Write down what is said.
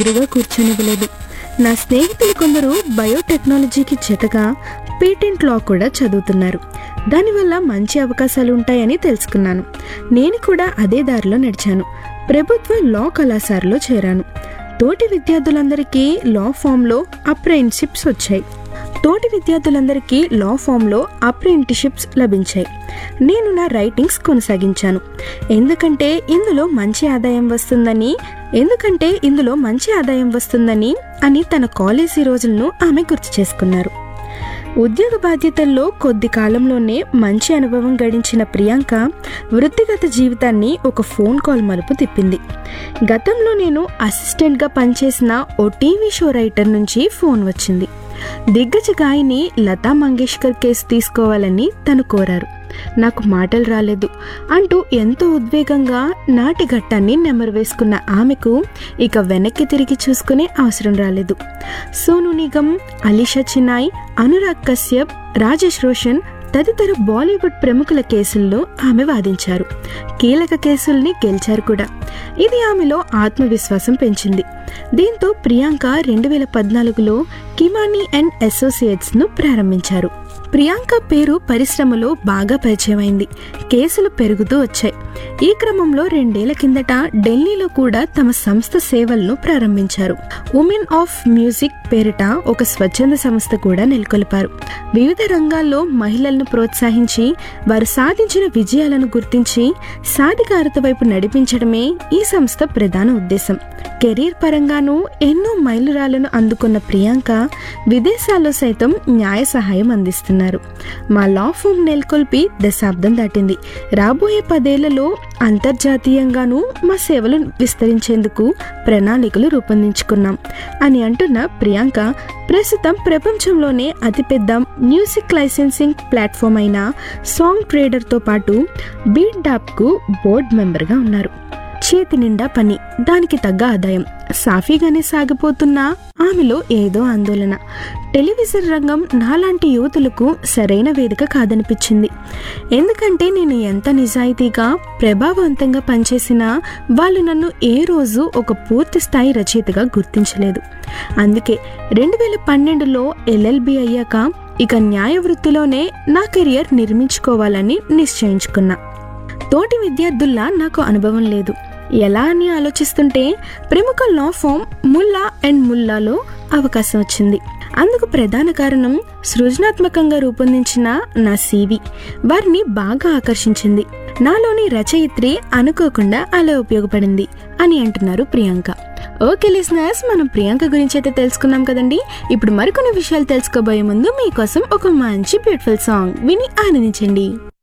ఎదురుగా కూర్చొనివ్వలేదు నా స్నేహితులు కొందరు బయోటెక్నాలజీకి జతగా పేటెంట్ లా కూడా చదువుతున్నారు దానివల్ల మంచి అవకాశాలు ఉంటాయని తెలుసుకున్నాను నేను కూడా అదే దారిలో నడిచాను ప్రభుత్వ లా కళాశాలలో చేరాను తోటి విద్యార్థులందరికీ లా ఫామ్లో అప్రెంటిషిప్స్ వచ్చాయి తోటి విద్యార్థులందరికీ లా ఫామ్లో అప్రెంటిషిప్స్ లభించాయి నేను నా రైటింగ్స్ కొనసాగించాను ఎందుకంటే ఇందులో మంచి ఆదాయం వస్తుందని ఎందుకంటే ఇందులో మంచి ఆదాయం వస్తుందని అని తన కాలేజీ రోజులను ఆమె గుర్తు చేసుకున్నారు ఉద్యోగ బాధ్యతల్లో కొద్ది కాలంలోనే మంచి అనుభవం గడించిన ప్రియాంక వృత్తిగత జీవితాన్ని ఒక ఫోన్ కాల్ మలుపు తిప్పింది గతంలో నేను అసిస్టెంట్గా పనిచేసిన ఓ టీవీ షో రైటర్ నుంచి ఫోన్ వచ్చింది దిగ్గజ గాయని లతా మంగేష్కర్ కేసు తీసుకోవాలని తను కోరారు నాకు మాటలు రాలేదు అంటూ ఎంతో ఉద్వేగంగా నాటి ఘట్టాన్ని నెమరు వేసుకున్న ఆమెకు ఇక వెనక్కి తిరిగి చూసుకునే అవసరం రాలేదు సోను నిగమ్ అలీషా చినాయ్ అనురాగ్ కశ్యప్ రాజేష్ రోషన్ తదితర బాలీవుడ్ ప్రముఖుల కేసుల్లో ఆమె వాదించారు కీలక కేసుల్ని గెలిచారు కూడా ఇది ఆమెలో ఆత్మవిశ్వాసం పెంచింది దీంతో ప్రియాంక రెండు వేల పద్నాలుగులో కిమానీ అండ్ అసోసియేట్స్ను ప్రారంభించారు ప్రియాంక పేరు పరిశ్రమలో బాగా పరిచయమైంది కేసులు పెరుగుతూ వచ్చాయి ఈ క్రమంలో రెండేళ్ల కిందట ఢిల్లీలో కూడా తమ సంస్థ సేవలను ప్రారంభించారు ఉమెన్ ఆఫ్ మ్యూజిక్ పేరిట ఒక స్వచ్ఛంద సంస్థ కూడా నెలకొల్పారు వివిధ రంగాల్లో మహిళలను ప్రోత్సహించి వారు సాధించిన విజయాలను గుర్తించి సాధికారత వైపు నడిపించడమే ఈ సంస్థ ప్రధాన ఉద్దేశం కెరీర్ పరంగానూ ఎన్నో మైలురాళ్లను అందుకున్న ప్రియాంక విదేశాల్లో సైతం న్యాయ సహాయం అందిస్తున్నారు మా లా ఫోమ్ నెలకొల్పి దశాబ్దం దాటింది రాబోయే పదేళ్లలో అంతర్జాతీయంగానూ మా సేవలు విస్తరించేందుకు ప్రణాళికలు రూపొందించుకున్నాం అని అంటున్న ప్రియాంక ప్రస్తుతం ప్రపంచంలోనే అతిపెద్ద మ్యూజిక్ లైసెన్సింగ్ ప్లాట్ఫామ్ అయిన సాంగ్ ట్రేడర్తో పాటు బీట్ డాప్కు బోర్డ్ మెంబర్గా ఉన్నారు చేతి నిండా పని దానికి తగ్గ ఆదాయం సాఫీగానే సాగిపోతున్న ఆమెలో ఏదో ఆందోళన టెలివిజన్ రంగం నాలాంటి యువతులకు సరైన వేదిక కాదనిపించింది ఎందుకంటే నేను ఎంత నిజాయితీగా ప్రభావవంతంగా పనిచేసినా వాళ్ళు నన్ను ఏ రోజు ఒక పూర్తి స్థాయి రచయితగా గుర్తించలేదు అందుకే రెండు వేల పన్నెండులో ఎల్ఎల్బి అయ్యాక ఇక న్యాయ వృత్తిలోనే నా కెరియర్ నిర్మించుకోవాలని నిశ్చయించుకున్నా తోటి విద్యార్థుల్లా నాకు అనుభవం లేదు ఎలా అని ఆలోచిస్తుంటే ప్రముఖ లా ఫామ్ ముల్లా అండ్ ముల్లాలో అవకాశం వచ్చింది అందుకు ప్రధాన కారణం సృజనాత్మకంగా రూపొందించిన నా సీవీ వారిని బాగా ఆకర్షించింది నాలోని రచయిత్రి అనుకోకుండా అలా ఉపయోగపడింది అని అంటున్నారు ప్రియాంక ఓకే లిసనర్స్ మనం ప్రియాంక గురించి అయితే తెలుసుకున్నాం కదండి ఇప్పుడు మరికొన్ని విషయాలు తెలుసుకోబోయే ముందు మీకోసం ఒక మంచి బ్యూటిఫుల్ సాంగ్ విని ఆనందించండి